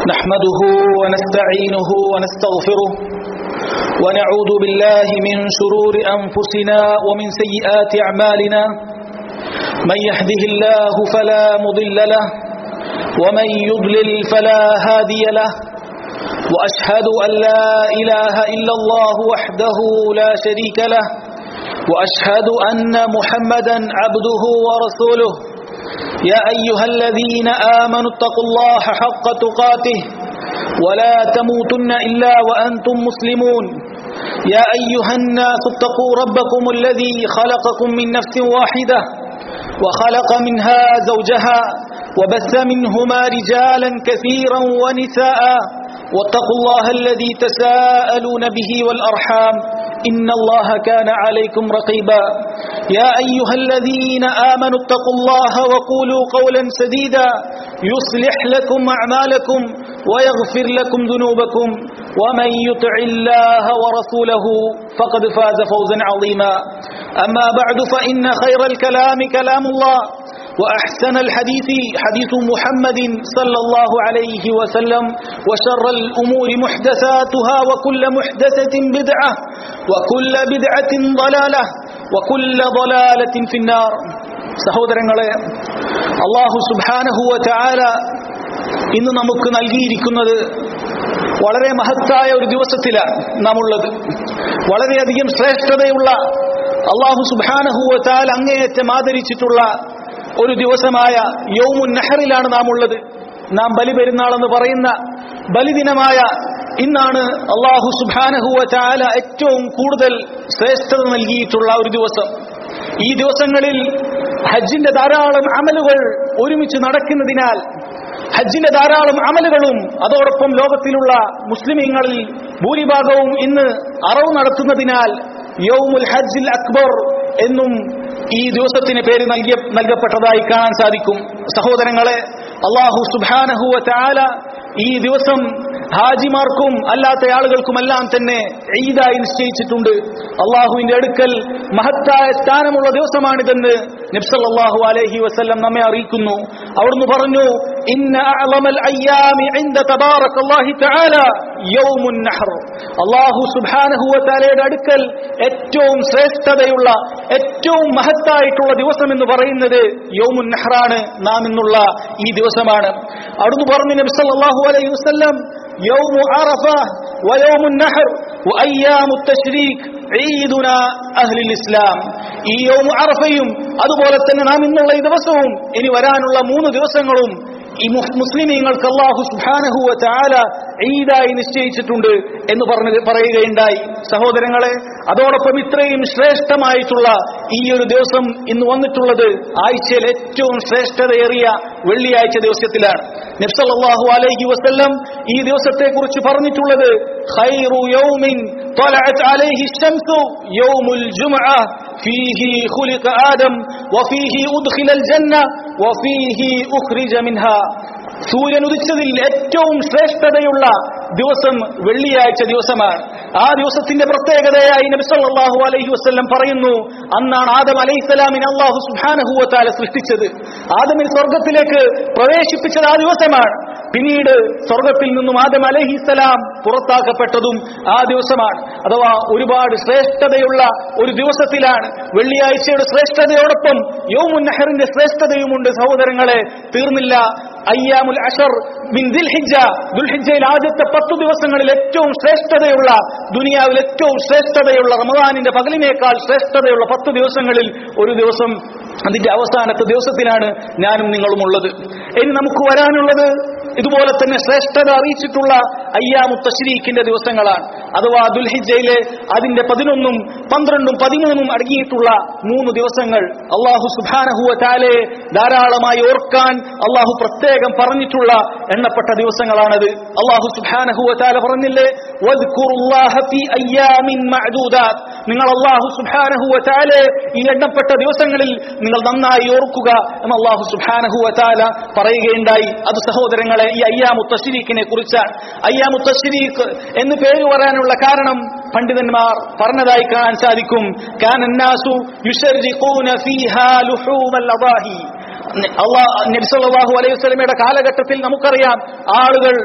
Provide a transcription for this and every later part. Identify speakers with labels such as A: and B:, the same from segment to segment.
A: نحمده ونستعينه ونستغفره ونعوذ بالله من شرور أنفسنا ومن سيئات أعمالنا من يهده الله فلا مضل له ومن يضلل فلا هادي له وأشهد أن لا إله إلا الله وحده لا شريك له وأشهد أن محمدا عبده ورسوله يا أيها الذين آمنوا اتقوا الله حق تقاته ولا تموتن إلا وأنتم مسلمون يا أيها الناس اتقوا ربكم الذي خلقكم من نفس واحدة وخلق منها زوجها وبث منهما رجالا كثيرا ونساء واتقوا الله الذي تساءلون به والأرحام إن الله كان عليكم رقيبا يا أيها الذين آمنوا اتقوا الله وقولوا قولا سديدا يصلح لكم أعمالكم ويغفر لكم ذنوبكم ومن يطع الله ورسوله فقد فاز فوزا عظيما أما بعد فإن خير الكلام كلام الله وأحسن الحديث حديث محمد صلى الله عليه وسلم وشر الأمور محدثاتها وكل محدثة بدعة وكل بدعة ضلالة وكل ضلالة في النار സഹോദരങ്ങളെ അള്ളാഹു സുബാനഹുവ ചാല ഇന്ന് നമുക്ക് നൽകിയിരിക്കുന്നത് വളരെ മഹത്തായ ഒരു ദിവസത്തിലാണ് നാം ഉള്ളത് വളരെയധികം ശ്രേഷ്ഠതയുള്ള അള്ളാഹു സുബാനഹുവ ചാൽ അങ്ങേയറ്റം ആദരിച്ചിട്ടുള്ള ഒരു ദിവസമായ യൗമുൻ നെഹറിലാണ് നാം ഉള്ളത് നാം ബലി പെരുന്നാളെന്ന് പറയുന്ന ബലിദിനമായ ഇന്നാണ് അള്ളാഹു സുബാനഹുവ ചാല ഏറ്റവും കൂടുതൽ ശ്രേഷ്ഠത നൽകിയിട്ടുള്ള ഒരു ദിവസം ഈ ദിവസങ്ങളിൽ ഹജ്ജിന്റെ ധാരാളം അമലുകൾ ഒരുമിച്ച് നടക്കുന്നതിനാൽ ഹജ്ജിന്റെ ധാരാളം അമലുകളും അതോടൊപ്പം ലോകത്തിലുള്ള മുസ്ലിമീങ്ങളിൽ ഭൂരിഭാഗവും ഇന്ന് അറവ് നടത്തുന്നതിനാൽ യൗമുൽ ഹജ്ജിൽ അക്ബർ എന്നും ഈ ദിവസത്തിന് പേര് നൽകിയ നൽകപ്പെട്ടതായി കാണാൻ സാധിക്കും സഹോദരങ്ങളെ അള്ളാഹു സുബാനഹുവ ചാല ഈ ദിവസം ഹാജിമാർക്കും അല്ലാത്ത ആളുകൾക്കുമെല്ലാം തന്നെ ഈദായി നിശ്ചയിച്ചിട്ടുണ്ട് അള്ളാഹുവിന്റെ അടുക്കൽ മഹത്തായ സ്ഥാനമുള്ള ദിവസമാണിതെന്ന് നബ്സല്ലാഹു അലഹി വസ്ല്ലം നമ്മെ അറിയിക്കുന്നു അവിടുന്ന് പറഞ്ഞു അള്ളാഹു സുബാനഹുവത്താലയുടെ അടുക്കൽ ഏറ്റവും ശ്രേഷ്ഠതയുള്ള ഏറ്റവും മഹത്തായിട്ടുള്ള ദിവസം എന്ന് പറയുന്നത് യൗമുൻ നെഹ്റാണ് നാം ഇന്നുള്ള ഈ ദിവസമാണ് അവിടുന്ന് പറഞ്ഞു നബ്സല്ലാഹു അലൈഹി വസ്ല്ലം يوم عرفة ويوم النحر وأيام التشريك عيدنا أهل الإسلام ഈ യൗമ അറഫയും അതുപോലെ തന്നെ നാം ഇന്നുള്ള ഈ ദിവസവും ഇനി വരാനുള്ള മൂന്ന് ദിവസങ്ങളും ഈ മുസ്ലിമീങ്ങൾക്ക് അള്ളാഹു സുഹാനഹുവ ചാല ഈദായി നിശ്ചയിച്ചിട്ടുണ്ട് എന്ന് പറഞ്ഞ് പറയുകയുണ്ടായി സഹോദരങ്ങളെ അതോടൊപ്പം ഇത്രയും ശ്രേഷ്ഠമായിട്ടുള്ള ഈ ഒരു ദിവസം ഇന്ന് വന്നിട്ടുള്ളത് ആഴ്ചയിൽ ഏറ്റവും ശ്രേഷ്ഠതയേറിയ വെള്ളിയാഴ്ച ദിവസത്തിലാണ് നബ്സല്ലാഹു അലൈഹി വസ്ല്ലം ഈ ദിവസത്തെ കുറിച്ച് പറഞ്ഞിട്ടുള്ളത് ഖൈറു യൗമിൻ طلعت عليه الشمس يوم الجمعة فيه خلق آدم وفيه أدخل الجنة وفيه أخرج منها സൂര്യൻ ഉദിച്ചതിൽ ഏറ്റവും ശ്രേഷ്ഠതയുള്ള ദിവസം വെള്ളിയാഴ്ച ദിവസമാണ് ആ ദിവസത്തിന്റെ പ്രത്യേകതയായി നബി സല്ലല്ലാഹു അലൈഹി വസല്ലം പറയുന്നു അന്നാണ് ആദം അലൈഹിസ്സലാമിനെ അള്ളാഹു സുബ്ഹാനഹു വതആല സൃഷ്ടിച്ചത് ആദമിൽ സ്വർഗത്തിലേക്ക് പ്രവേശിപ്പിച്ചത് ആ ദിവസമാണ് പിന്നീട് സ്വർഗത്തിൽ നിന്നും ആദം അലഹിസ്സലാം പുറത്താക്കപ്പെട്ടതും ആ ദിവസമാണ് അഥവാ ഒരുപാട് ശ്രേഷ്ഠതയുള്ള ഒരു ദിവസത്തിലാണ് വെള്ളിയാഴ്ചയുടെ ശ്രേഷ്ഠതയോടൊപ്പം യോമുൻ നെഹറിന്റെ ശ്രേഷ്ഠതയുമുണ്ട് സഹോദരങ്ങളെ തീർന്നില്ല അയ്യാമുൽ അഷർ ബിൻ ദിൽഹിജ ദുൽഹിജയിൽ ആദ്യത്തെ പത്തു ദിവസങ്ങളിൽ ഏറ്റവും ശ്രേഷ്ഠതയുള്ള ദുനിയാവിൽ ഏറ്റവും ശ്രേഷ്ഠതയുള്ള റമദാനിന്റെ പകലിനേക്കാൾ ശ്രേഷ്ഠതയുള്ള പത്ത് ദിവസങ്ങളിൽ ഒരു ദിവസം അതിന്റെ അവസാനത്തെ ദിവസത്തിലാണ് ഞാനും നിങ്ങളും ഉള്ളത് ഇനി നമുക്ക് വരാനുള്ളത് ഇതുപോലെ തന്നെ ശ്രേഷ്ഠത അറിയിച്ചിട്ടുള്ള അയ്യാമു തശ്രീഖിന്റെ ദിവസങ്ങളാണ് അഥവാ ദുൽഹിജയിലെ അതിന്റെ പതിനൊന്നും പന്ത്രണ്ടും പതിമൂന്നും അടങ്ങിയിട്ടുള്ള മൂന്ന് ദിവസങ്ങൾ അള്ളാഹു സുബാനഹുവ താലെ ധാരാളമായി ഓർക്കാൻ അള്ളാഹു പ്രത്യേകം പറഞ്ഞിട്ടുള്ള എണ്ണപ്പെട്ട ദിവസങ്ങളാണത് അള്ളാഹു സുബാനഹുവ താല പറഞ്ഞില്ലേ നിങ്ങൾ അള്ളാഹു സുബാനഹുവ താലെ ഈ എണ്ണപ്പെട്ട ദിവസങ്ങളിൽ നിങ്ങൾ നന്നായി ഓർക്കുക എന്ന് അള്ളാഹു സുബാനഹുവ താല പറയുകയുണ്ടായി അത് സഹോദരങ്ങളെ ഈ അയ്യാമു തശ്രീഖിനെ കുറിച്ചാണ് അയ്യാമു തശ്രീഖ് എന്ന് പേര് പറയാനുള്ള കാരണം പണ്ഡിതന്മാർ പറഞ്ഞതായി കാണാൻ സാധിക്കും കാനന്നാസു യുഷർജിഖൂന ഫീഹാ ലുഹൂമൽ അദാഹി അള്ളാഹ് നബി സല്ലല്ലാഹു അലൈഹി വസല്ലമയുടെ കാലഘട്ടത്തിൽ നമുക്കറിയാം ആളുകൾ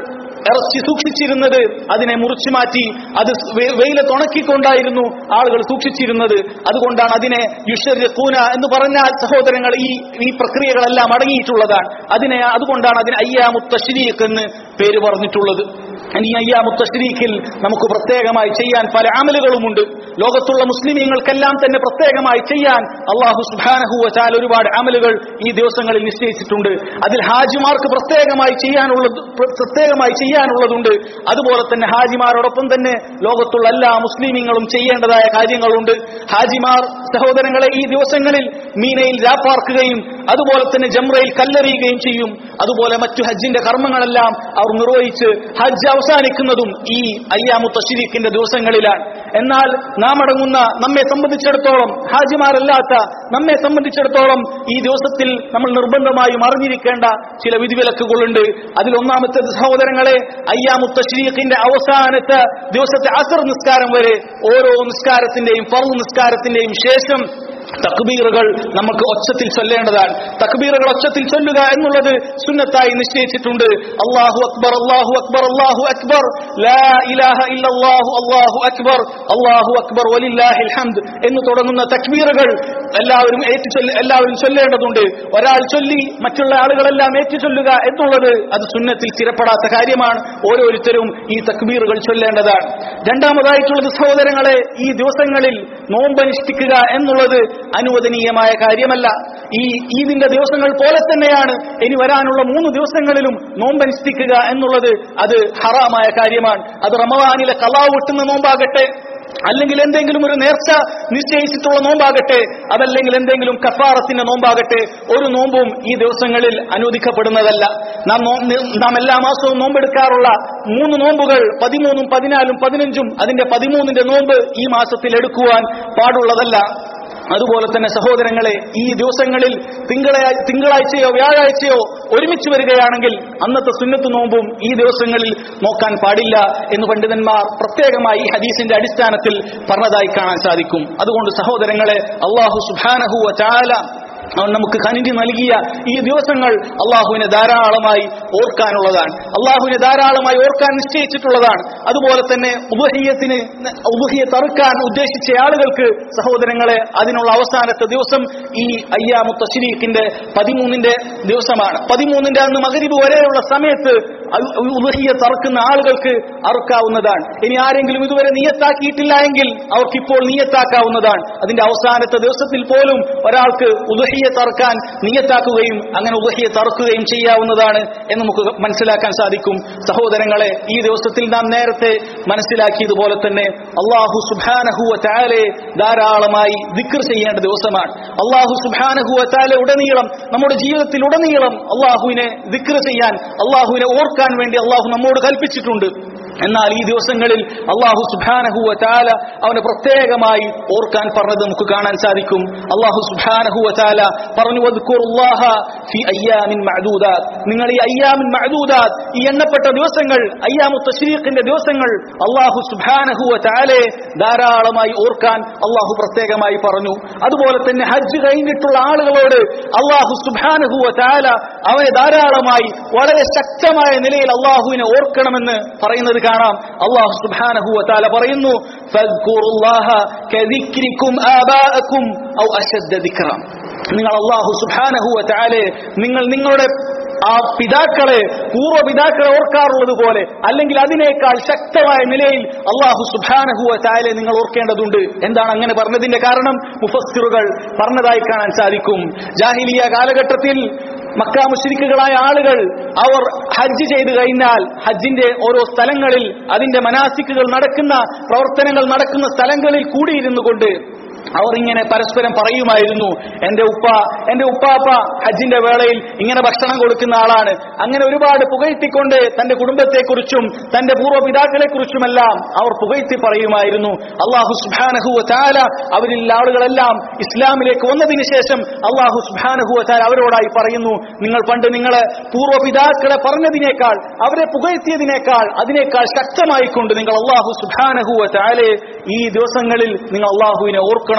A: ഇറച്ചി സൂക്ഷിച്ചിരുന്നത് അതിനെ മുറിച്ചു മാറ്റി അത് വെ- വെയിലത്ത് ഉണക്കിക്കൊണ്ടായിരുന്നു ആളുകൾ സൂക്ഷിച്ചിരുന്നത് അതുകൊണ്ടാണ് അതിനെ യുഷർക്കൂന എന്ന് പറഞ്ഞാൽ സഹോദരങ്ങൾ ഈ ഈ പ്രക്രിയകളെല്ലാം അടങ്ങിയിട്ടുള്ളതാണ് അതിനെ അതുകൊണ്ടാണ് അതിന് അയ്യാമുത്തശ്രീഖ് എന്ന് പേര് പറഞ്ഞിട്ടുള്ളത് ഇനി അയ്യാമുത്തശ്രീഖിൽ നമുക്ക് പ്രത്യേകമായി ചെയ്യാൻ പല അമലുകളുമുണ്ട് ലോകത്തുള്ള മുസ്ലിമീങ്ങൾക്കെല്ലാം തന്നെ പ്രത്യേകമായി ചെയ്യാൻ അള്ളാഹു സുബാനഹുവ ചാൽ ഒരുപാട് അമലുകൾ ഈ ദിവസങ്ങളിൽ നിശ്ചയിച്ചിട്ടുണ്ട് അതിൽ ഹാജിമാർക്ക് പ്രത്യേകമായി ചെയ്യാനുള്ളത് പ്ര- പ്രത്യേകമായി ചെയ്യാനുള്ളതുണ്ട് അതുപോലെ തന്നെ ഹാജിമാരോടൊപ്പം തന്നെ ലോകത്തുള്ള എല്ലാ മുസ്ലിമീങ്ങളും ചെയ്യേണ്ടതായ കാര്യങ്ങളുണ്ട് ഹാജിമാർ സഹോദരങ്ങളെ ഈ ദിവസങ്ങളിൽ മീനയിൽ രാപ്പാർക്കുകയും അതുപോലെ തന്നെ ജംറയിൽ കല്ലെറിയുകയും ചെയ്യും അതുപോലെ മറ്റു ഹജ്ജിന്റെ കർമ്മങ്ങളെല്ലാം അവർ നിർവഹിച്ച് ഹജ്ജ് അവസാനിക്കുന്നതും ഈ അയ്യാമു തഷരീഖിന്റെ ദിവസങ്ങളിലാണ് എന്നാൽ നാം അടങ്ങുന്ന നമ്മെ സംബന്ധിച്ചിടത്തോളം ഹാജിമാരല്ലാത്ത നമ്മെ സംബന്ധിച്ചിടത്തോളം ഈ ദിവസത്തിൽ നമ്മൾ നിർബന്ധമായും അറിഞ്ഞിരിക്കേണ്ട ചില വിധിവിലക്കുകളുണ്ട് അതിൽ ഒന്നാമത്തെ സഹോദരങ്ങളെ അയ്യാമു തഷരീഖിന്റെ അവസാനത്തെ ദിവസത്തെ അസർ നിസ്കാരം വരെ ഓരോ നിസ്കാരത്തിന്റെയും ഫറു നിസ്കാരത്തിന്റെയും ശേഷം തക്ബീറുകൾ നമുക്ക് ഒച്ചത്തിൽ ചൊല്ലേണ്ടതാണ് തക്ബീറുകൾ ഒച്ചത്തിൽ ചൊല്ലുക എന്നുള്ളത് സുന്നത്തായി നിശ്ചയിച്ചിട്ടുണ്ട് അള്ളാഹു അക്ബർ അള്ളാഹു അക്ബർ അള്ളാഹു അക്ബർ ലാ ഇലാഹ ഇല്ലല്ലാഹു അള്ളാഹു അക്ബർ അള്ളാഹു അക്ബർ വലില്ലാഹിൽ ഹംദ് എന്ന് തുടങ്ങുന്ന തക്ബീറുകൾ എല്ലാവരും ഏറ്റു ചൊല്ല- എല്ലാവരും ചൊല്ലേണ്ടതുണ്ട് ഒരാൾ ചൊല്ലി മറ്റുള്ള ആളുകളെല്ലാം ഏറ്റു ചൊല്ലുക എന്നുള്ളത് അത് സുന്നത്തിൽ സ്ഥിരപ്പെടാത്ത കാര്യമാണ് ഓരോരുത്തരും ഈ തക്ബീറുകൾ ചൊല്ലേണ്ടതാണ് രണ്ടാമതായിട്ടുള്ളത് സഹോദരങ്ങളെ ഈ ദിവസങ്ങളിൽ നോമ്പനുഷ്ഠിക്കുക എന്നുള്ളത് അനുവദനീയമായ കാര്യമല്ല ഈ ഈദിന്റെ ദിവസങ്ങൾ പോലെ തന്നെയാണ് ഇനി വരാനുള്ള മൂന്ന് ദിവസങ്ങളിലും നോമ്പനുഷ്ഠിക്കുക എന്നുള്ളത് അത് ഹറാമായ കാര്യമാണ് അത് റമദാനിലെ കലാവ് വിട്ടുന്ന നോമ്പാകട്ടെ അല്ലെങ്കിൽ എന്തെങ്കിലും ഒരു നേർച്ച നിശ്ചയിച്ചിട്ടുള്ള നോമ്പാകട്ടെ അതല്ലെങ്കിൽ എന്തെങ്കിലും കഫാറത്തിന്റെ നോമ്പാകട്ടെ ഒരു നോമ്പും ഈ ദിവസങ്ങളിൽ അനുവദിക്കപ്പെടുന്നതല്ല നാം നോ- നി- നാം എല്ലാ മാസവും നോമ്പെടുക്കാറുള്ള മൂന്ന് നോമ്പുകൾ പതിമൂന്നും പതിനാലും പതിനഞ്ചും അതിന്റെ പതിമൂന്നിന്റെ നോമ്പ് ഈ മാസത്തിൽ എടുക്കുവാൻ പാടുള്ളതല്ല അതുപോലെ തന്നെ സഹോദരങ്ങളെ ഈ ദിവസങ്ങളിൽ തിങ്കളാഴ്ച തിങ്കളാഴ്ചയോ വ്യാഴാഴ്ചയോ ഒരുമിച്ച് വരികയാണെങ്കിൽ അന്നത്തെ സുന്നത്ത് നോമ്പും ഈ ദിവസങ്ങളിൽ നോക്കാൻ പാടില്ല എന്ന് പണ്ഡിതന്മാർ പ്രത്യേകമായി ഈ ഹദീസിന്റെ അടിസ്ഥാനത്തിൽ പറഞ്ഞതായി കാണാൻ സാധിക്കും അതുകൊണ്ട് സഹോദരങ്ങളെ അള്ളാഹു സുബാനഹുവ ചാല അവൻ നമുക്ക് കനിഞ്ഞു നൽകിയ ഈ ദിവസങ്ങൾ അള്ളാഹുവിനെ ധാരാളമായി ഓർക്കാനുള്ളതാണ് അള്ളാഹുവിനെ ധാരാളമായി ഓർക്കാൻ നിശ്ചയിച്ചിട്ടുള്ളതാണ് അതുപോലെ തന്നെ ഉബഹിയത്തിന് ഉബഹിയത്ത് അറുക്കാൻ ഉദ്ദേശിച്ച ആളുകൾക്ക് സഹോദരങ്ങളെ അതിനുള്ള അവസാനത്തെ ദിവസം ഈ അയ്യാമു തശ്രീഖിന്റെ പതിമൂന്നിന്റെ ദിവസമാണ് പതിമൂന്നിന്റെ അന്ന് മകരിബ് വരെയുള്ള സമയത്ത് ഉബഹിയത്ത് അറുക്കുന്ന ആളുകൾക്ക് അറുക്കാവുന്നതാണ് ഇനി ആരെങ്കിലും ഇതുവരെ നിയത്താക്കിയിട്ടില്ല എങ്കിൽ അവർക്ക് ഇപ്പോൾ നിയത്താക്കാവുന്നതാണ് അതിന്റെ അവസാനത്തെ ദിവസത്തിൽ പോലും ഒരാൾക്ക് ഉദഹിയെ തറക്കാൻ നിയത്താക്കുകയും അങ്ങനെ ഉദഹിയെ തറക്കുകയും ചെയ്യാവുന്നതാണ് എന്ന് നമുക്ക് മനസ്സിലാക്കാൻ സാധിക്കും സഹോദരങ്ങളെ ഈ ദിവസത്തിൽ നാം നേരത്തെ മനസ്സിലാക്കിയതുപോലെ തന്നെ അള്ളാഹു സുബാനഹുവ താലെ ധാരാളമായി ദിക്ർ ചെയ്യേണ്ട ദിവസമാണ് അള്ളാഹു സുബാനഹുവ താലെ ഉടനീളം നമ്മുടെ ജീവിതത്തിൽ ഉടനീളം അള്ളാഹുവിനെ ദിക്ർ ചെയ്യാൻ അള്ളാഹുവിനെ ഓർക്കാൻ വേണ്ടി അള്ളാഹു നമ്മോട് കൽപ്പിച്ചിട്ടുണ്ട് എന്നാൽ ഈ ദിവസങ്ങളിൽ അള്ളാഹു സുബാനഹുവ താല അവനെ പ്രത്യേകമായി ഓർക്കാൻ പറഞ്ഞത് നമുക്ക് കാണാൻ സാധിക്കും അള്ളാഹു സുബാനഹുവ താല പറഞ്ഞു "വദ്കുറുല്ലാഹ ഫി അയ്യാമിൻ മഅദൂദാത്ത്." നിങ്ങൾ ഈ അയ്യാമിൻ മഅദൂദാത്ത് ഈ എണ്ണപ്പെട്ട ദിവസങ്ങൾ അയ്യാമു തശ്രീഖിന്റെ ദിവസങ്ങൾ അള്ളാഹു സുബാനഹുവ താലയെ ധാരാളമായി ഓർക്കാൻ അള്ളാഹു പ്രത്യേകമായി പറഞ്ഞു അതുപോലെ തന്നെ ഹജ്ജ് കഴിഞ്ഞിട്ടുള്ള ആളുകളോട് അള്ളാഹു സുബാനഹുവ താല അവനെ ധാരാളമായി വളരെ ശക്തമായ നിലയിൽ അള്ളാഹുവിനെ ഓർക്കണമെന്ന് പറയുന്നത് കാണാം അള്ളാഹു സുബ്ഹാനഹു വതആല പറയുന്നു ഫദ്കുറുല്ലാഹ കദിക്രിക്കും ആബാഅക്കും ഔ അശദ്ദ ദിക്റ നിങ്ങൾ അള്ളാഹു സുബ്ഹാനഹു വതആലെ നിങ്ങൾ നിങ്ങളുടെ ആ പിതാക്കളെ പൂർവ്വ പിതാക്കളെ ഓർക്കാറുള്ളത് പോലെ അല്ലെങ്കിൽ അതിനേക്കാൾ ശക്തമായ നിലയിൽ അള്ളാഹു സുബാനഹുവ ചായലെ നിങ്ങൾ ഓർക്കേണ്ടതുണ്ട് എന്താണ് അങ്ങനെ പറഞ്ഞതിന്റെ കാരണം മുഫസ്സിറുകൾ പറഞ്ഞതായി കാണാൻ സാധിക്കും ജാഹിലിയ കാലഘട്ടത്തിൽ മക്ക മുശ്രിക്കുകളായ ആളുകൾ അവർ ഹജ്ജ് ചെയ്തു കഴിഞ്ഞാൽ ഹജ്ജിന്റെ ഓരോ സ്ഥലങ്ങളിൽ അതിന്റെ മനാസിക്കുകൾ നടക്കുന്ന പ്രവർത്തനങ്ങൾ നടക്കുന്ന സ്ഥലങ്ങളിൽ കൂടിയിരുന്നു കൊണ്ട് അവർ ഇങ്ങനെ പരസ്പരം പറയുമായിരുന്നു എന്റെ ഉപ്പ എന്റെ ഉപ്പാപ്പ ഹജ്ജിന്റെ വേളയിൽ ഇങ്ങനെ ഭക്ഷണം കൊടുക്കുന്ന ആളാണ് അങ്ങനെ ഒരുപാട് പുകഴ്ത്തിക്കൊണ്ട് തന്റെ കുടുംബത്തെക്കുറിച്ചും തന്റെ പൂർവ്വ പിതാക്കളെക്കുറിച്ചുമെല്ലാം അവർ പുകഴ്ത്തി പറയുമായിരുന്നു അള്ളാഹു സുബാനഹുവ ചാല അവരിൽ ആളുകളെല്ലാം ഇസ്ലാമിലേക്ക് വന്നതിന് ശേഷം അള്ളാഹു സുബാനഹുവ ചാല അവരോടായി പറയുന്നു നിങ്ങൾ പണ്ട് നിങ്ങളെ പൂർവ്വ പിതാക്കളെ പറഞ്ഞതിനേക്കാൾ അവരെ പുകഴ്ത്തിയതിനേക്കാൾ അതിനേക്കാൾ ശക്തമായിക്കൊണ്ട് നിങ്ങൾ അള്ളാഹു സുബാനഹുവ ചാലെ ഈ ദിവസങ്ങളിൽ നിങ്ങൾ അള്ളാഹുവിനെ ഓർക്കണം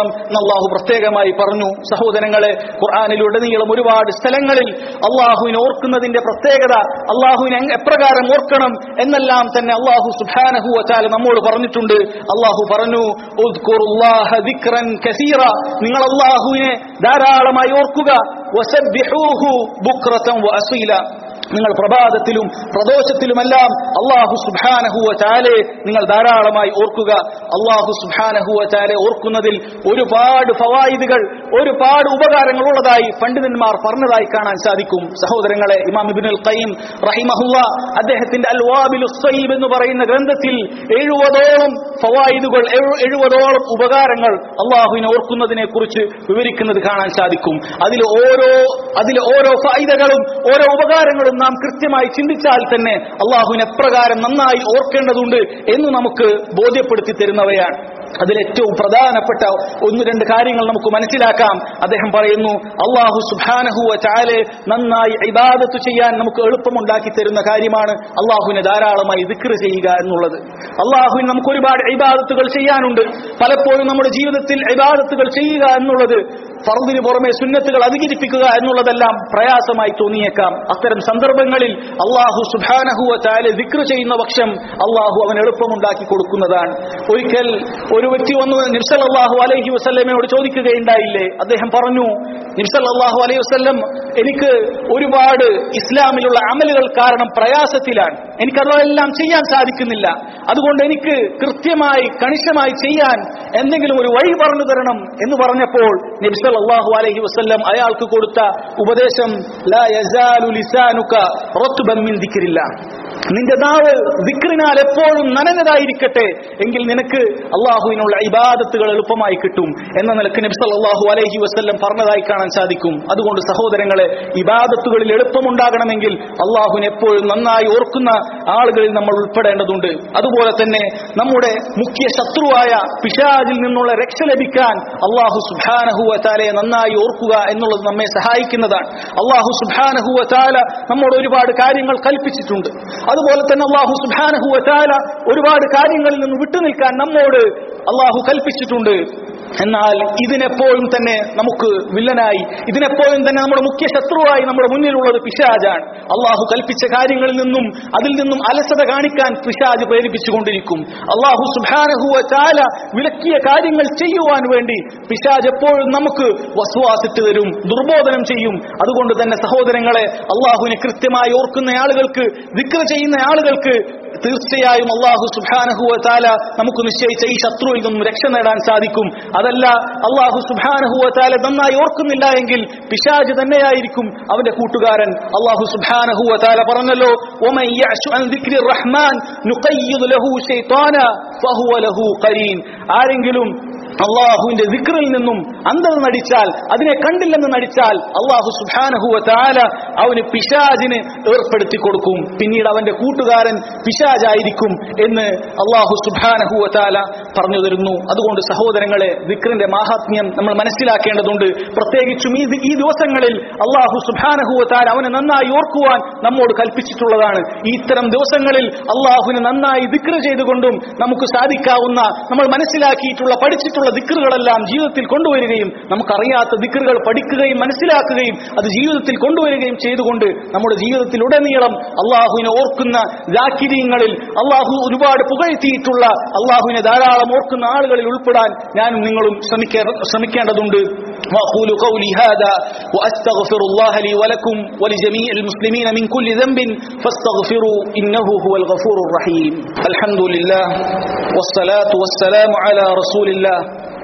A: ഓർക്കണം എന്ന് അള്ളാഹു പ്രത്യേകമായി പറഞ്ഞു സഹോദരങ്ങളെ ഖുർആാനിലുടനീളം ഒരുപാട് സ്ഥലങ്ങളിൽ അള്ളാഹുവിനെ ഓർക്കുന്നതിന്റെ പ്രത്യേകത അള്ളാഹുവിനെ എങ് എപ്രകാരം ഓർക്കണം എന്നെല്ലാം തന്നെ അള്ളാഹു സുബാനഹു വച്ചാൽ നമ്മോട് പറഞ്ഞിട്ടുണ്ട് അള്ളാഹു പറഞ്ഞു ഉദ്കുറുല്ലാഹ ദിക്റൻ കസീറ നിങ്ങൾ അള്ളാഹുവിനെ ധാരാളമായി ഓർക്കുക വസബ്ബിഹൂഹു ബുക്റതൻ വഅസീല നിങ്ങൾ പ്രഭാതത്തിലും പ്രദോഷത്തിലുമെല്ലാം അള്ളാഹു സുബാനഹുവ ചാലെ നിങ്ങൾ ധാരാളമായി ഓർക്കുക അള്ളാഹു സുബാനഹുവ ചാലെ ഓർക്കുന്നതിൽ ഒരുപാട് ഫവായിദുകൾ ഒരുപാട് ഉപകാരങ്ങൾ ഉള്ളതായി പണ്ഡിതന്മാർ പറഞ്ഞതായി കാണാൻ സാധിക്കും സഹോദരങ്ങളെ ഇമാം ഇബിനുൽ ഖയ്യിം റഹിമഹുല്ല അദ്ദേഹത്തിന്റെ അൽ വാബിലു സയ്യിബ് എന്ന് പറയുന്ന ഗ്രന്ഥത്തിൽ എഴുപതോളം ഫവായിദുകൾ എഴു- എഴുപതോളം ഉപകാരങ്ങൾ അള്ളാഹുവിനെ ഓർക്കുന്നതിനെ കുറിച്ച് വിവരിക്കുന്നത് കാണാൻ സാധിക്കും അതിൽ ഓരോ അതിലെ ഓരോ ഫായിദകളും ഓരോ ഉപകാരങ്ങളും നാം കൃത്യമായി ചിന്തിച്ചാൽ തന്നെ അള്ളാഹുവിനെ എപ്രകാരം നന്നായി ഓർക്കേണ്ടതുണ്ട് എന്ന് നമുക്ക് ബോധ്യപ്പെടുത്തി തരുന്നവയാണ് അതിലേറ്റവും പ്രധാനപ്പെട്ട ഒന്ന് രണ്ട് കാര്യങ്ങൾ നമുക്ക് മനസ്സിലാക്കാം അദ്ദേഹം പറയുന്നു അള്ളാഹു സുബാനഹുവ ചാലെ നന്നായി ഇബാദത്ത് ചെയ്യാൻ നമുക്ക് എളുപ്പമുണ്ടാക്കി തരുന്ന കാര്യമാണ് അള്ളാഹുവിനെ ധാരാളമായി ദിക്ർ ചെയ്യുക എന്നുള്ളത് അള്ളാഹുവിന് നമുക്ക് ഒരുപാട് ഇബാദത്തുകൾ ചെയ്യാനുണ്ട് പലപ്പോഴും നമ്മുടെ ജീവിതത്തിൽ ഇബാദത്തുകൾ ചെയ്യുക എന്നുള്ളത് ഫർദിന് പുറമെ സുന്നത്തുകൾ അധികരിപ്പിക്കുക എന്നുള്ളതെല്ലാം പ്രയാസമായി തോന്നിയേക്കാം അത്തരം സന്ദർഭങ്ങളിൽ അള്ളാഹു സുബാനഹുവ ചാലെ ദിക്ർ ചെയ്യുന്ന പക്ഷം അള്ളാഹു അവൻ എളുപ്പമുണ്ടാക്കി കൊടുക്കുന്നതാണ് ഒരിക്കൽ ഒരു വ്യക്തി വന്നു നിർസൽ അള്ളാഹു അലൈഹി വസ്ല്ലമയോട് ചോദിക്കുകയുണ്ടായില്ലേ അദ്ദേഹം പറഞ്ഞു നിർസൽ അള്ളാഹു അലൈഹി വസ്ല്ലം എനിക്ക് ഒരുപാട് ഇസ്ലാമിലുള്ള അമലുകൾ കാരണം പ്രയാസത്തിലാണ് എനിക്കതെല്ലാം ചെയ്യാൻ സാധിക്കുന്നില്ല അതുകൊണ്ട് എനിക്ക് കൃത്യമായി കണിശമായി ചെയ്യാൻ എന്തെങ്കിലും ഒരു വഴി പറഞ്ഞു തരണം എന്ന് പറഞ്ഞപ്പോൾ നബിസൽ അള്ളാഹു അലൈഹി വസ്ല്ലം അയാൾക്ക് കൊടുത്ത ഉപദേശം ലാ യസാലു ലിസാനുക റത്തുബൻ മിൻ ദിക്രില്ലാ നിന്റെ നാവ് ദിക്റിനാൽ എപ്പോഴും നനഞ്ഞതായിരിക്കട്ടെ എങ്കിൽ നിനക്ക് അള്ളാഹുവിനുള്ള ഇബാദത്തുകൾ എളുപ്പമായി കിട്ടും എന്ന നിലക്ക് നബി സല്ലല്ലാഹു അലൈഹി വസല്ലം പറഞ്ഞതായി കാണാൻ സാധിക്കും അതുകൊണ്ട് സഹോദരങ്ങളെ ഇബാദത്തുകളിൽ എളുപ്പമുണ്ടാകണമെങ്കിൽ അള്ളാഹുവിനെ എപ്പോഴും നന്നായി ഓർക്കുന്ന ആളുകളിൽ നമ്മൾ ഉൾപ്പെടേണ്ടതുണ്ട് അതുപോലെ തന്നെ നമ്മുടെ മുഖ്യ ശത്രുവായ പിശാജിൽ നിന്നുള്ള രക്ഷ ലഭിക്കാൻ അള്ളാഹു സുബാനഹുവ ചാലയെ നന്നായി ഓർക്കുക എന്നുള്ളത് നമ്മെ സഹായിക്കുന്നതാണ് അള്ളാഹു സുബാനഹുവ ചാല നമ്മോട് ഒരുപാട് കാര്യങ്ങൾ കൽപ്പിച്ചിട്ടുണ്ട് അതുപോലെ തന്നെ അള്ളാഹു സുബാനഹുവ ചാല ഒരുപാട് കാര്യങ്ങളിൽ നിന്ന് വിട്ടുനിൽക്കാൻ നമ്മോട് അള്ളാഹു കൽപ്പിച്ചിട്ടുണ്ട് എന്നാൽ ഇതിനെപ്പോഴും തന്നെ നമുക്ക് വില്ലനായി ഇതിനെപ്പോഴും തന്നെ നമ്മുടെ മുഖ്യ ശത്രുവായി നമ്മുടെ മുന്നിലുള്ളത് പിശാജാണ് അള്ളാഹു കൽപ്പിച്ച കാര്യങ്ങളിൽ നിന്നും അതിൽ നിന്നും അലസത കാണിക്കാൻ പിശാജ് പ്രേരിപ്പിച്ചുകൊണ്ടിരിക്കും അള്ളാഹു സുബാനഹുവ ചാല വിലക്കിയ കാര്യങ്ങൾ ചെയ്യുവാൻ വേണ്ടി പിശാജ് എപ്പോഴും നമുക്ക് വസ്വാസിട്ട് തരും ദുർബോധനം ചെയ്യും അതുകൊണ്ട് തന്നെ സഹോദരങ്ങളെ അള്ളാഹുവിനെ കൃത്യമായി ഓർക്കുന്ന ആളുകൾക്ക് ദിക്ര ചെയ്യുന്ന ആളുകൾക്ക് തീർച്ചയായും അള്ളാഹു സുബാനഹുവ താല നമുക്ക് നിശ്ചയിച്ച ഈ ശത്രുവിൽ നിന്നും രക്ഷ നേടാൻ സാധിക്കും അതല്ല അള്ളാഹു സുബാനഹുവ താല നന്നായി ഓർക്കുന്നില്ല എങ്കിൽ പിശാജ് തന്നെയായിരിക്കും അവന്റെ കൂട്ടുകാരൻ അള്ളാഹു സുബാനഹുവ താല പറഞ്ഞല്ലോ "വമൻ യഅ്ശു അൻ ദിക്രി റഹ്മാൻ നുഖയ്യിദ് ലഹു ശൈത്താന ഫഹുവ ലഹു ഖരീൻ." ആരെങ്കിലും അള്ളാഹുവിന്റെ ദിക്റിൽ നിന്നും അന്ധത നടിച്ചാൽ അതിനെ കണ്ടില്ലെന്ന് നടിച്ചാൽ അള്ളാഹു സുബാനഹുവ താല അവന് പിശാജിന് ഏർപ്പെടുത്തി കൊടുക്കും പിന്നീട് അവന്റെ കൂട്ടുകാരൻ പിശാജായിരിക്കും എന്ന് അള്ളാഹു സുബാനഹുവ താല പറഞ്ഞു തരുന്നു അതുകൊണ്ട് സഹോദരങ്ങളെ ദിക്റിന്റെ മാഹാത്മ്യം നമ്മൾ മനസ്സിലാക്കേണ്ടതുണ്ട് പ്രത്യേകിച്ചും ഈ ഈ ദിവസങ്ങളിൽ അള്ളാഹു സുബാനഹുവ താല അവനെ നന്നായി ഓർക്കുവാൻ നമ്മോട് കൽപ്പിച്ചിട്ടുള്ളതാണ് ഈ ഇത്തരം ദിവസങ്ങളിൽ അള്ളാഹുവിനെ നന്നായി ദിക്ർ ചെയ്തുകൊണ്ടും നമുക്ക് സാധിക്കാവുന്ന നമ്മൾ മനസ്സിലാക്കിയിട്ടുള്ള പഠിച്ചിട്ടുള്ള ദിക്റുകളെല്ലാം ജീവിതത്തിൽ കൊണ്ടുവരികയും നമുക്കറിയാത്ത ദിക്റുകൾ പഠിക്കുകയും മനസ്സിലാക്കുകയും അത് ജീവിതത്തിൽ കൊണ്ടുവരികയും ചെയ്തുകൊണ്ട് നമ്മുടെ ജീവിതത്തിൽ ഉടനീളം അള്ളാഹുവിനെ ഓർക്കുന്ന ജാക്കിരീങ്ങളിൽ അള്ളാഹു ഒരുപാട് പുകഴ്ത്തിയിട്ടുള്ള അള്ളാഹുവിനെ ധാരാളം ഓർക്കുന്ന ആളുകളിൽ ഉൾപ്പെടാൻ ഞാനും നിങ്ങളും ശ്രമിക്കേ ശ്രമിക്കേണ്ടതുണ്ട് وأقول قولي هذا وأستغفر الله لي ولكم ولجميع المسلمين من كل ذنب فاستغفروا إنه هو الغفور الرحيم الحمد لله والصلاة والسلام على رسول الله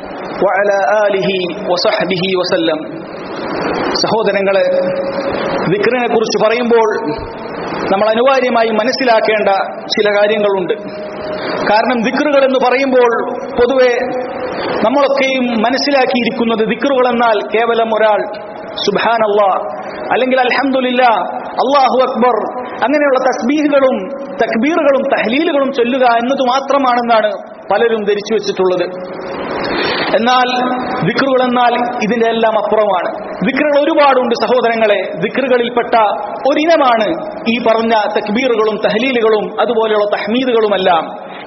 A: وعلى آله وصحبه وسلم സഹോദരങ്ങളെ വിക്രിനെ കുറിച്ച് പറയുമ്പോൾ നമ്മൾ അനിവാര്യമായി മനസ്സിലാക്കേണ്ട ചില കാര്യങ്ങളുണ്ട് കാരണം ദിക്റുകൾ എന്ന് പറയുമ്പോൾ പൊതുവെ നമ്മളൊക്കെയും മനസ്സിലാക്കിയിരിക്കുന്നത് ദിക്റുകൾ എന്നാൽ കേവലം ഒരാൾ സുബാൻ അല്ലെങ്കിൽ അൽഹംദുലില്ല അള്ളാഹു അക്ബർ അങ്ങനെയുള്ള തസ്ബീഹുകളും തക്ബീറുകളും തഹ്ലീലുകളും ചൊല്ലുക എന്നത് മാത്രമാണെന്നാണ് പലരും ധരിച്ചു വെച്ചിട്ടുള്ളത് എന്നാൽ ദിക്റുകൾ എന്നാൽ ഇതിന്റെ എല്ലാം അപ്പുറമാണ് ദിക്റുകൾ ഒരുപാടുണ്ട് സഹോദരങ്ങളെ ദിക്റുകളിൽപ്പെട്ട ഒരിനമാണ് ഈ പറഞ്ഞ തക്ബീറുകളും തഹലീലുകളും അതുപോലെയുള്ള തഹ്മീദുകളുമെല്ലാം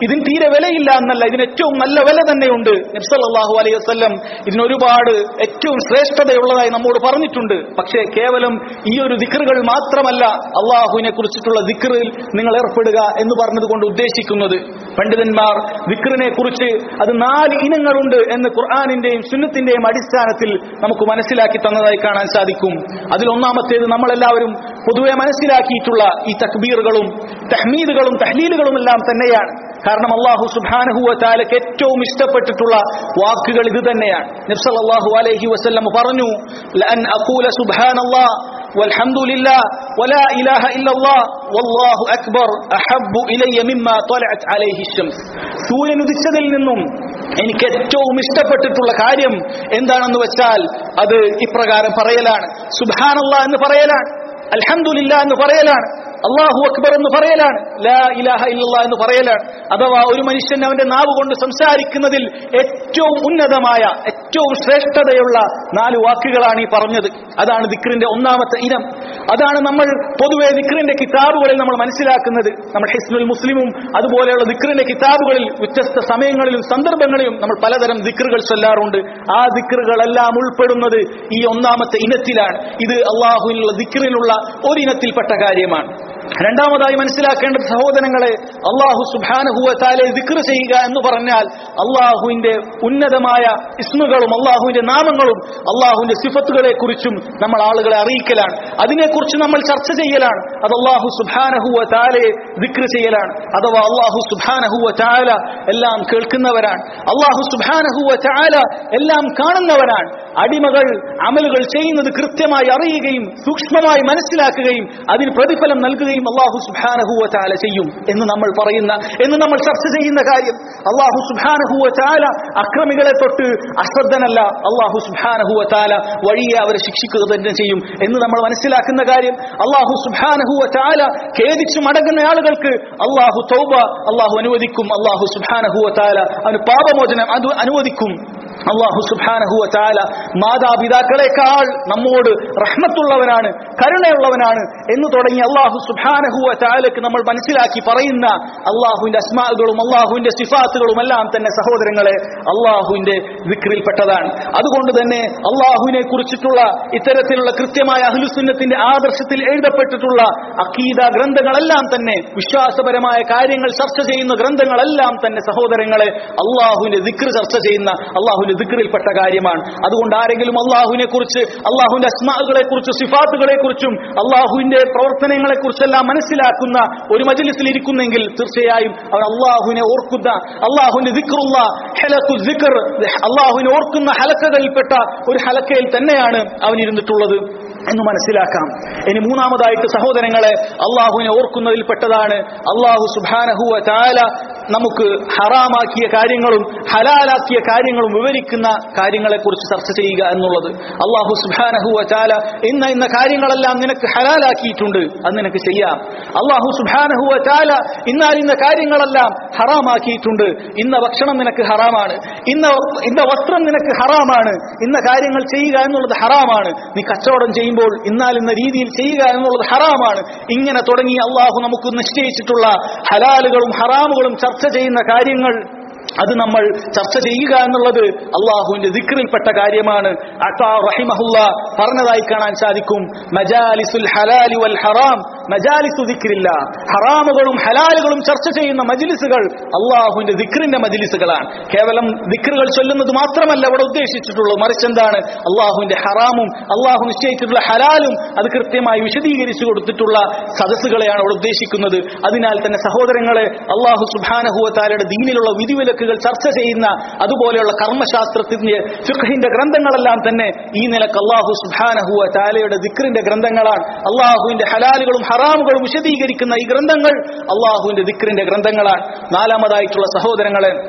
A: ഇതിന് തീരെ വിലയില്ല എന്നല്ല ഇതിന് ഏറ്റവും നല്ല വില തന്നെയുണ്ട് നബ്സല്ലാഹു അലൈഹി വസ്ല്ലം ഇതിനൊരുപാട് ഏറ്റവും ശ്രേഷ്ഠതയുള്ളതായി നമ്മോട് പറഞ്ഞിട്ടുണ്ട് പക്ഷേ കേവലം ഈ ഒരു ദിക്റുകൾ മാത്രമല്ല അള്ളാഹുവിനെ കുറിച്ചിട്ടുള്ള ദിക്റിൽ നിങ്ങൾ ഏർപ്പെടുക എന്ന് പറഞ്ഞതുകൊണ്ട് ഉദ്ദേശിക്കുന്നത് പണ്ഡിതന്മാർ ദിക്റിനെ കുറിച്ച് അത് നാല് ഇനങ്ങളുണ്ട് എന്ന് ഖുർആാനിന്റെയും സുന്നത്തിന്റെയും അടിസ്ഥാനത്തിൽ നമുക്ക് മനസ്സിലാക്കി തന്നതായി കാണാൻ സാധിക്കും അതിൽ ഒന്നാമത്തേത് നമ്മളെല്ലാവരും പൊതുവെ മനസ്സിലാക്കിയിട്ടുള്ള ഈ തക്ബീറുകളും തഹ്മീദുകളും തഹ്ലീലുകളും എല്ലാം തന്നെയാണ് കാരണം അള്ളാഹു സുബാനഹുവ താലക്ക് ഏറ്റവും ഇഷ്ടപ്പെട്ടിട്ടുള്ള വാക്കുകൾ ഇത് തന്നെയാണ് നബ്സല്ലാഹു അലൈഹി വസല്ലം പറഞ്ഞു ലഅൻ അഖൂല സുബ്ഹാനല്ലാഹ് والحمد لله ولا إله إلا الله والله أكبر أحب إلي مما طلعت عليه الشمس സൂര്യൻ ഉദിച്ചതിൽ നിന്നും എനിക്ക് ഏറ്റവും ഇഷ്ടപ്പെട്ടിട്ടുള്ള കാര്യം എന്താണെന്ന് വെച്ചാൽ അത് ഇപ്രകാരം പറയലാണ് സുബാനല്ല എന്ന് പറയലാണ് അൽഹംദുലില്ല എന്ന് പറയലാണ് അള്ളാഹു അക്ബർ എന്ന് പറയലാണ് ലാ ഇലാഹ ഇല്ലല്ലാ എന്ന് പറയലാണ് അഥവാ ഒരു മനുഷ്യൻ അവന്റെ നാവ് കൊണ്ട് സംസാരിക്കുന്നതിൽ ഏറ്റവും ഉന്നതമായ ഏറ്റവും ശ്രേഷ്ഠതയുള്ള നാല് വാക്കുകളാണ് ഈ പറഞ്ഞത് അതാണ് ദിക്റിന്റെ ഒന്നാമത്തെ ഇനം അതാണ് നമ്മൾ പൊതുവെ ദിക്റിന്റെ കിതാബുകളിൽ നമ്മൾ മനസ്സിലാക്കുന്നത് നമ്മൾ ഹിസ്നുൽ മുസ്ലിമും അതുപോലെയുള്ള ദിക്റിന്റെ കിതാബുകളിൽ വ്യത്യസ്ത സമയങ്ങളിലും സന്ദർഭങ്ങളിലും നമ്മൾ പലതരം ദിക്റുകൾ ചൊല്ലാറുണ്ട് ആ ദിക്റുകളെല്ലാം ഉൾപ്പെടുന്നത് ഈ ഒന്നാമത്തെ ഇനത്തിലാണ് ഇത് അള്ളാഹുവിനുള്ള ദിക്റിനുള്ള ഒരിനത്തിൽപ്പെട്ട കാര്യമാണ് രണ്ടാമതായി മനസ്സിലാക്കേണ്ടത് സഹോദരങ്ങളെ അള്ളാഹു സുബാനഹുവ താലെ ദിക്ർ ചെയ്യുക എന്ന് പറഞ്ഞാൽ അള്ളാഹുവിന്റെ ഉന്നതമായ ഇസ്മുകളും അള്ളാഹുവിന്റെ നാമങ്ങളും അള്ളാഹുവിന്റെ സിഫത്തുകളെ കുറിച്ചും നമ്മൾ ആളുകളെ അറിയിക്കലാണ് അതിനെക്കുറിച്ച് നമ്മൾ ചർച്ച ചെയ്യലാണ് അത് അള്ളാഹു സുബാനഹുവ താലെ ദിക്ർ ചെയ്യലാണ് അഥവാ അള്ളാഹു സുബാനഹുവ താല എല്ലാം കേൾക്കുന്നവരാണ് അള്ളാഹു സുബാനഹുവ താല എല്ലാം കാണുന്നവരാണ് അടിമകൾ അമലുകൾ ചെയ്യുന്നത് കൃത്യമായി അറിയുകയും സൂക്ഷ്മമായി മനസ്സിലാക്കുകയും അതിന് പ്രതിഫലം നൽകുകയും അള്ളാഹു സുബാനഹുവ ചാല ചെയ്യും എന്ന് നമ്മൾ പറയുന്ന എന്ന് നമ്മൾ ചർച്ച ചെയ്യുന്ന കാര്യം അള്ളാഹു സുബാനഹുവ ചാല അക്രമികളെ തൊട്ട് അശ്രദ്ധനല്ല അള്ളാഹു സുബാനഹുവ ചാല വഴിയെ അവരെ ശിക്ഷിക്കുക തന്നെ ചെയ്യും എന്ന് നമ്മൾ മനസ്സിലാക്കുന്ന കാര്യം അള്ളാഹു സുബാനഹുവ ചാല ഖേദിച്ചു മടങ്ങുന്ന ആളുകൾക്ക് അള്ളാഹു തൗബ അള്ളാഹു അനുവദിക്കും അള്ളാഹു സുബാനഹുവ ചാല അവന് പാപമോചനം അത് അനുവദിക്കും അള്ളാഹു സുബാനഹുവ ചാല മാതാപിതാക്കളെക്കാൾ നമ്മോട് റഹ്മത്തുള്ളവനാണ് കരുണയുള്ളവനാണ് എന്ന് തുടങ്ങി അള്ളാഹു സുബാനഹുവ ചാലക്ക് നമ്മൾ മനസ്സിലാക്കി പറയുന്ന അള്ളാഹുവിന്റെ അസ്മാകളും അള്ളാഹുവിന്റെ സിഫാത്തുകളും എല്ലാം തന്നെ സഹോദരങ്ങളെ അള്ളാഹുവിന്റെ വിക്രിൽപ്പെട്ടതാണ് അതുകൊണ്ട് തന്നെ അള്ളാഹുവിനെ കുറിച്ചിട്ടുള്ള ഇത്തരത്തിലുള്ള കൃത്യമായ അഹ്ലുസുന്നത്തിന്റെ ആദർശത്തിൽ എഴുതപ്പെട്ടിട്ടുള്ള അക്കീദ ഗ്രന്ഥങ്ങളെല്ലാം തന്നെ വിശ്വാസപരമായ കാര്യങ്ങൾ ചർച്ച ചെയ്യുന്ന ഗ്രന്ഥങ്ങളെല്ലാം തന്നെ സഹോദരങ്ങളെ അള്ളാഹുവിന്റെ ദിക്ർ ചർച്ച ചെയ്യുന്ന അള്ളാഹുവിന്റെ ദിക്റിൽപ്പെട്ട കാര്യമാണ് അതുകൊണ്ട് ആരെങ്കിലും അള്ളാഹുവിനെ കുറിച്ച് അള്ളാഹുവിന്റെ അസ്മാകളെ കുറിച്ച് സിഫാത്തുകളെ കുറിച്ചും അള്ളാഹുവിന്റെ പ്രവർത്തനങ്ങളെ കുറിച്ചെല്ലാം മനസ്സിലാക്കുന്ന ഒരു മജലിസിൽ ഇരിക്കുന്നെങ്കിൽ തീർച്ചയായും അവൻ അള്ളാഹുവിനെ ഓർക്കുന്ന അള്ളാഹുവിന്റെ ദിക്റുള്ള ഹലക്കു ദിക്ർ അള്ളാഹുവിനെ ഓർക്കുന്ന ഹലക്കകളിൽപ്പെട്ട ഒരു ഹലക്കയിൽ തന്നെയാണ് അവൻ ഇരുന്നിട്ടുള്ളത് എന്ന് മനസ്സിലാക്കാം ഇനി മൂന്നാമതായിട്ട് സഹോദരങ്ങളെ അള്ളാഹുവിനെ ഓർക്കുന്നതിൽപ്പെട്ടതാണ് അള്ളാഹു സുബാനഹുവ ചാല നമുക്ക് ഹറാമാക്കിയ കാര്യങ്ങളും ഹലാലാക്കിയ കാര്യങ്ങളും വിവരിക്കുന്ന കാര്യങ്ങളെക്കുറിച്ച് ചർച്ച ചെയ്യുക എന്നുള്ളത് അള്ളാഹു സുബാനഹുവ ചാല ഇന്ന ഇന്ന കാര്യങ്ങളെല്ലാം നിനക്ക് ഹലാലാക്കിയിട്ടുണ്ട് അത് നിനക്ക് ചെയ്യാം അള്ളാഹു സുബാനഹുവ ചാല ഇന്നാൽ ഇന്ന കാര്യങ്ങളെല്ലാം ഹറാമാക്കിയിട്ടുണ്ട് ഇന്ന ഭക്ഷണം നിനക്ക് ഹറാമാണ് ഇന്ന ഇന്ന വസ്ത്രം നിനക്ക് ഹറാമാണ് ഇന്ന കാര്യങ്ങൾ ചെയ്യുക എന്നുള്ളത് ഹറാമാണ് നീ കച്ചവടം ചെയ്യുമ്പോൾ ഇന്നാൽ ഇന്ന രീതിയിൽ ചെയ്യുക എന്നുള്ളത് ഹറാമാണ് ഇങ്ങനെ തുടങ്ങി അള്ളാഹു നമുക്ക് നിശ്ചയിച്ചിട്ടുള്ള ഹലാലുകളും ഹറാമുകളും ചർച്ച ചെയ്യുന്ന കാര്യങ്ങൾ അത് നമ്മൾ ചർച്ച ചെയ്യുക എന്നുള്ളത് അള്ളാഹുവിന്റെ ദിക്റിൽപ്പെട്ട കാര്യമാണ് അത്താ റഹിമഹുല്ല പറഞ്ഞതായി കാണാൻ സാധിക്കും മജാലിസുൽ ഹലാലി വൽ ഹറാം മജാലിസു ദിക്രില്ല ഹറാമുകളും ഹലാലുകളും ചർച്ച ചെയ്യുന്ന മജിലിസുകൾ അള്ളാഹുവിന്റെ ദിക്റിന്റെ മജിലിസുകളാണ് കേവലം ദിക്റുകൾ ചൊല്ലുന്നത് മാത്രമല്ല അവിടെ ഉദ്ദേശിച്ചിട്ടുള്ളൂ മറിച്ച് എന്താണ് അള്ളാഹുവിന്റെ ഹറാമും അള്ളാഹു നിശ്ചയിച്ചിട്ടുള്ള ഹലാലും അത് കൃത്യമായി വിശദീകരിച്ചു കൊടുത്തിട്ടുള്ള സദസ്സുകളെയാണ് അവിടെ ഉദ്ദേശിക്കുന്നത് അതിനാൽ തന്നെ സഹോദരങ്ങളെ അള്ളാഹു സുബാനഹുവത്താലയുടെ ദീനിലുള്ള വിധിവിലക്കുകൾ ചർച്ച ചെയ്യുന്ന അതുപോലെയുള്ള കർമ്മശാസ്ത്രത്തിന്റെ ഫിഖഹിന്റെ ഗ്രന്ഥങ്ങളെല്ലാം തന്നെ ഈ നിലക്ക് അള്ളാഹു സുബാനഹുവ താലയുടെ ദിക്റിന്റെ ഗ്രന്ഥങ്ങളാണ് അള്ളാഹുവിന്റെ ഹലാലുകളും ഹറാമുകളും വിശദീകരിക്കുന്ന ഈ ഗ്രന്ഥങ്ങൾ അള്ളാഹുവിന്റെ ദിക്റിന്റെ ഗ്രന്ഥങ്ങളാണ് നാലാമതായിട്ടുള്ള സഹോദരങ്ങളെ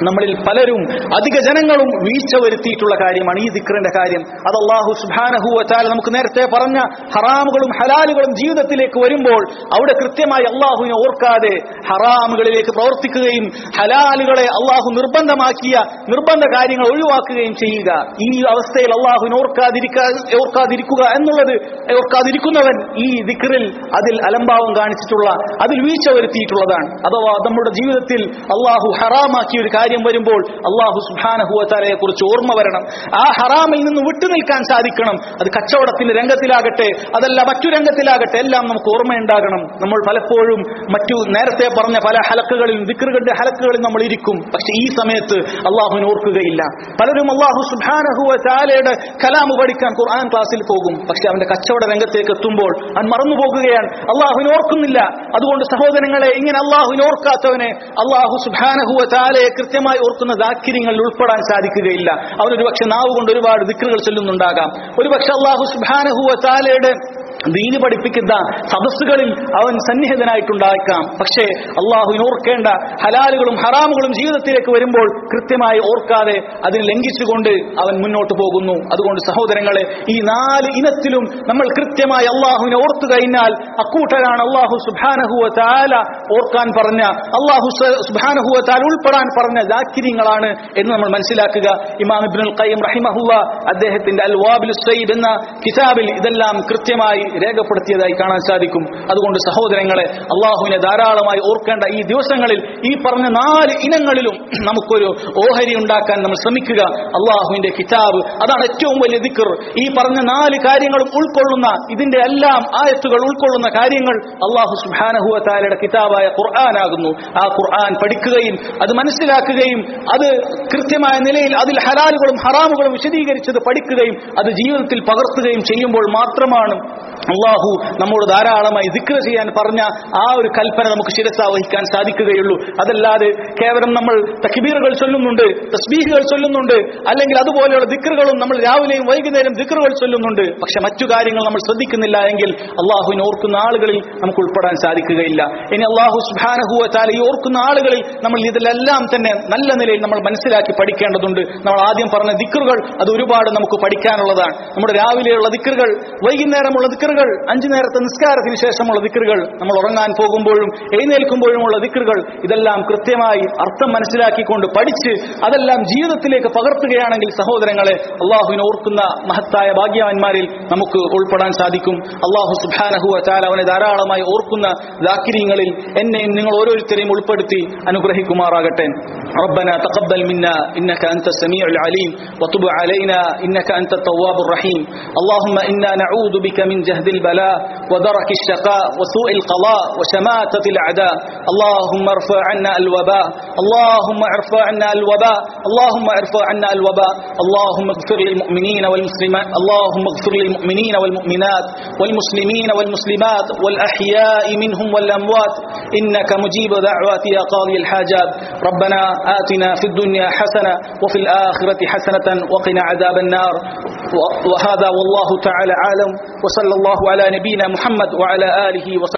A: നമ്മളിൽ പലരും അധിക ജനങ്ങളും വീഴ്ച വരുത്തിയിട്ടുള്ള കാര്യമാണ് ഈ ദിക്റിന്റെ കാര്യം അത് അള്ളാഹു സുബാനഹുവറ്റാൽ നമുക്ക് നേരത്തെ പറഞ്ഞ ഹറാമുകളും ഹലാലുകളും ജീവിതത്തിലേക്ക് വരുമ്പോൾ അവിടെ കൃത്യമായി അള്ളാഹുവിനെ ഓർക്കാതെ ഹറാമുകളിലേക്ക് പ്രവർത്തിക്കുകയും ഹലാലുകളെ അള്ളാഹു നിർബന്ധമാക്കിയ നിർബന്ധ കാര്യങ്ങൾ ഒഴിവാക്കുകയും ചെയ്യുക ഈ അവസ്ഥയിൽ അള്ളാഹുവിനെ ഓർക്കാതിരിക്കാ ഓർക്കാതിരിക്കുക എന്നുള്ളത് ഓർക്കാതിരിക്കുന്നവൻ ഈ ദിക്റിൽ അതിൽ അലംഭാവം കാണിച്ചിട്ടുള്ള അതിൽ വീഴ്ച വരുത്തിയിട്ടുള്ളതാണ് അഥവാ നമ്മുടെ ജീവിതത്തിൽ അള്ളാഹു ഹറാമാക്കിയ ഒരു കാര്യം വരുമ്പോൾ അള്ളാഹു സുബാനഹുവത്താലയെ കുറിച്ച് ഓർമ്മ വരണം ആ ഹറാമിൽ നിന്ന് വിട്ടുനിൽക്കാൻ സാധിക്കണം അത് കച്ചവടത്തിന്റെ രംഗത്തിലാകട്ടെ അതല്ല മറ്റു രംഗത്തിലാകട്ടെ എല്ലാം നമുക്ക് ഓർമ്മയുണ്ടാകണം നമ്മൾ പലപ്പോഴും മറ്റു നേരത്തെ പറഞ്ഞ പല ഹലക്കുകളിലും ദിക്കറുകളുടെ ഹലക്കുകളിൽ നമ്മൾ ഇരിക്കും പക്ഷെ ഈ സമയത്ത് അള്ളാഹുവിനെ ഓർക്കുകയില്ല പലരും അള്ളാഹു സുബാനഹുവ ചാലയുടെ കലാമ് പഠിക്കാൻ ഖുർആൻ ക്ലാസ്സിൽ പോകും പക്ഷെ അവന്റെ കച്ചവട രംഗത്തേക്ക് എത്തുമ്പോൾ അവൻ മറന്നു പോകുകയാണ് അള്ളാഹുവിനെ ഓർക്കുന്നില്ല അതുകൊണ്ട് സഹോദരങ്ങളെ ഇങ്ങനെ അള്ളാഹുവിനെ ഓർക്കാത്തവനെ അള്ളാഹു സുബാനഹുവ ചാലയെ കൃത്യമായി ഓർക്കുന്ന ദാക്കിര്യങ്ങളിൽ ഉൾപ്പെടാൻ സാധിക്കുകയില്ല അവനൊരു പക്ഷെ നാവ് കൊണ്ട് ഒരുപാട് ദിക്കറുകൾ ചൊല്ലുന്നുണ്ടാകാം ഒരുപക്ഷെ അള്ളാഹു സുബാനഹുവ ചാലയുടെ ദീന് പഠിപ്പിക്കുന്ന സദസ്സുകളിൽ അവൻ സന്നിഹിതനായിട്ടുണ്ടാക്കാം പക്ഷേ അള്ളാഹുവിന് ഓർക്കേണ്ട ഹലാലുകളും ഹറാമുകളും ജീവിതത്തിലേക്ക് വരുമ്പോൾ കൃത്യമായി ഓർക്കാതെ അതിനെ ലംഘിച്ചുകൊണ്ട് അവൻ മുന്നോട്ട് പോകുന്നു അതുകൊണ്ട് സഹോദരങ്ങളെ ഈ നാല് ഇനത്തിലും നമ്മൾ കൃത്യമായി അള്ളാഹുവിനെ ഓർത്തു കഴിഞ്ഞാൽ അക്കൂട്ടരാണ് അള്ളാഹു സുബാനഹുവ താല ഓർക്കാൻ പറഞ്ഞ അള്ളാഹു സുബാനഹുവ താല ഉൾപ്പെടാൻ പറഞ്ഞ ജാക്കിര്യങ്ങളാണ് എന്ന് നമ്മൾ മനസ്സിലാക്കുക ഇമാം ഇബ്നുൽ ഖയ്യം റഹിമഹുവ അദ്ദേഹത്തിന്റെ അൽ വാബിൽ സയ്യിദ് എന്ന കിതാബിൽ ഇതെല്ലാം കൃത്യമായി രേഖപ്പെടുത്തിയതായി കാണാൻ സാധിക്കും അതുകൊണ്ട് സഹോദരങ്ങളെ അള്ളാഹുവിനെ ധാരാളമായി ഓർക്കേണ്ട ഈ ദിവസങ്ങളിൽ ഈ പറഞ്ഞ നാല് ഇനങ്ങളിലും നമുക്കൊരു ഓഹരി ഉണ്ടാക്കാൻ നമ്മൾ ശ്രമിക്കുക അള്ളാഹുവിന്റെ കിതാബ് അതാണ് ഏറ്റവും വലിയ ദിക്കർ ഈ പറഞ്ഞ നാല് കാര്യങ്ങളും ഉൾക്കൊള്ളുന്ന ഇതിന്റെ എല്ലാം ആയത്തുകൾ ഉൾക്കൊള്ളുന്ന കാര്യങ്ങൾ അള്ളാഹു സുബാനഹുവ താലയുടെ കിതാബായ ഖുർആനാകുന്നു ആ ഖുർആൻ പഠിക്കുകയും അത് മനസ്സിലാക്കുകയും അത് കൃത്യമായ നിലയിൽ അതിൽ ഹലാലുകളും ഹറാമുകളും വിശദീകരിച്ചത് പഠിക്കുകയും അത് ജീവിതത്തിൽ പകർത്തുകയും ചെയ്യുമ്പോൾ മാത്രമാണ് അള്ളാഹു നമ്മോട് ധാരാളമായി ദിക്ര ചെയ്യാൻ പറഞ്ഞ ആ ഒരു കൽപ്പന നമുക്ക് ശിരസ വഹിക്കാൻ സാധിക്കുകയുള്ളൂ അതല്ലാതെ കേവലം നമ്മൾ തക്ബീറുകൾ ചൊല്ലുന്നുണ്ട് തസ്ബീഹുകൾ ചൊല്ലുന്നുണ്ട് അല്ലെങ്കിൽ അതുപോലെയുള്ള ദിക്റുകളും നമ്മൾ രാവിലെയും വൈകുന്നേരം ദിക്റുകൾ ചൊല്ലുന്നുണ്ട് പക്ഷെ മറ്റു കാര്യങ്ങൾ നമ്മൾ ശ്രദ്ധിക്കുന്നില്ല എങ്കിൽ അള്ളാഹുവിനെ ഓർക്കുന്ന ആളുകളിൽ നമുക്ക് ഉൾപ്പെടാൻ സാധിക്കുകയില്ല ഇനി അള്ളാഹു സുബാനഹുവ ചാല ഈ ഓർക്കുന്ന ആളുകളിൽ നമ്മൾ ഇതിലെല്ലാം തന്നെ നല്ല നിലയിൽ നമ്മൾ മനസ്സിലാക്കി പഠിക്കേണ്ടതുണ്ട് നമ്മൾ ആദ്യം പറഞ്ഞ ദിക്റുകൾ അത് ഒരുപാട് നമുക്ക് പഠിക്കാനുള്ളതാണ് നമ്മുടെ രാവിലെയുള്ള ദിക്റുകൾ വൈകുന്നേരമുള്ള ദിക്റുകൾ അഞ്ചു നേരത്തെ നിസ്കാരത്തിന് ശേഷമുള്ള ദിക്റുകൾ നമ്മൾ ഉറങ്ങാൻ പോകുമ്പോഴും എഴുന്നേൽക്കുമ്പോഴുമുള്ള ദിക്റുകൾ ഇതെല്ലാം കൃത്യമായി അർത്ഥം മനസ്സിലാക്കിക്കൊണ്ട് പഠിച്ച് അതെല്ലാം ജീവിതത്തിലേക്ക് പകർത്തുകയാണെങ്കിൽ സഹോദരങ്ങളെ അള്ളാഹുവിനെ ഓർക്കുന്ന മഹത്തായ ഭാഗ്യവാന്മാരിൽ നമുക്ക് ഉൾപ്പെടാൻ സാധിക്കും അള്ളാഹു സുബാനഹുവ ചാല അവനെ ധാരാളമായി ഓർക്കുന്ന ദാക്കിര്യങ്ങളിൽ എന്നെയും നിങ്ങൾ ഓരോരുത്തരെയും ഉൾപ്പെടുത്തി അനുഗ്രഹിക്കുമാറാകട്ടെ ربنا تقبل منا إنك أنت السميع العليم وتب علينا إنك أنت التواب الرحيم اللهم إنا نعوذ بك من جهد البلاء ودرك الشقاء وسوء القضاء وشماتة الأعداء اللهم ارفع عنا الوباء اللهم ارفع عنا الوباء اللهم ارفع عنا الوباء اللهم اغفر للمؤمنين والمسلمات اللهم اغفر للمؤمنين والمؤمنات والمسلمين والمسلمات والأحياء منهم والأموات إنك مجيب دعوات يا قاضي الحاجات ربنا آتنا في الدنيا حسنة وفي الآخرة حسنة وقنا عذاب النار وهذا والله تعالى عالم وصلى الله على نبينا محمد وعلى آله وصحبه